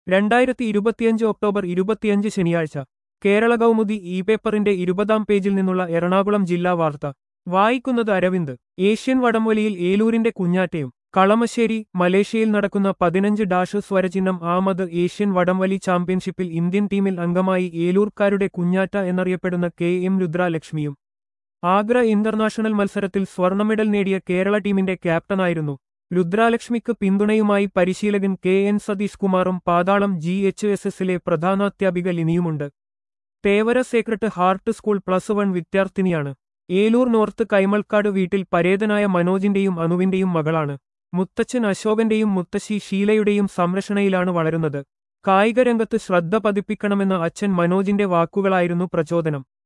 രണ്ടായിരത്തി ഇരുപത്തിയഞ്ച് ഒക്ടോബർ ഇരുപത്തിയഞ്ച് ശനിയാഴ്ച കേരള കൗമുദി ഇ പേപ്പറിന്റെ ഇരുപതാം പേജിൽ നിന്നുള്ള എറണാകുളം ജില്ലാ വാർത്ത വായിക്കുന്നത് അരവിന്ദ് ഏഷ്യൻ വടംവലിയിൽ ഏലൂരിന്റെ കുഞ്ഞാറ്റയും കളമശ്ശേരി മലേഷ്യയിൽ നടക്കുന്ന പതിനഞ്ച് ഡാഷ് സ്വരചിഹ്നം ആമത് ഏഷ്യൻ വടംവലി ചാമ്പ്യൻഷിപ്പിൽ ഇന്ത്യൻ ടീമിൽ അംഗമായി ഏലൂർക്കാരുടെ കുഞ്ഞാറ്റ എന്നറിയപ്പെടുന്ന കെ എം രുദ്രലക്ഷ്മിയും ആഗ്ര ഇന്റർനാഷണൽ മത്സരത്തിൽ സ്വർണ്ണ മെഡൽ നേടിയ കേരള ടീമിന്റെ ക്യാപ്റ്റനായിരുന്നു രുദ്രാലക്ഷ്മിക്ക് പിന്തുണയുമായി പരിശീലകൻ കെ എൻ സതീഷ് കുമാറും പാതാളം ജി എച്ച് എസ് എസിലെ പ്രധാനാധ്യാപിക ലിനിയുമുണ്ട് Thevara sacred heart school plus one വിദ്യാർത്ഥിനിയാണ് ഏലൂർ നോർത്ത് കൈമൾക്കാട് വീട്ടിൽ പരേതനായ മനോജിന്റെയും അനുവിന്റെയും മകളാണ് മുത്തച്ഛൻ അശോകന്റെയും മുത്തശ്ശി ഷീലയുടെയും സംരക്ഷണയിലാണ് വളരുന്നത് കായികരംഗത്ത് ശ്രദ്ധ പതിപ്പിക്കണമെന്ന അച്ഛൻ മനോജിന്റെ വാക്കുകളായിരുന്നു പ്രചോദനം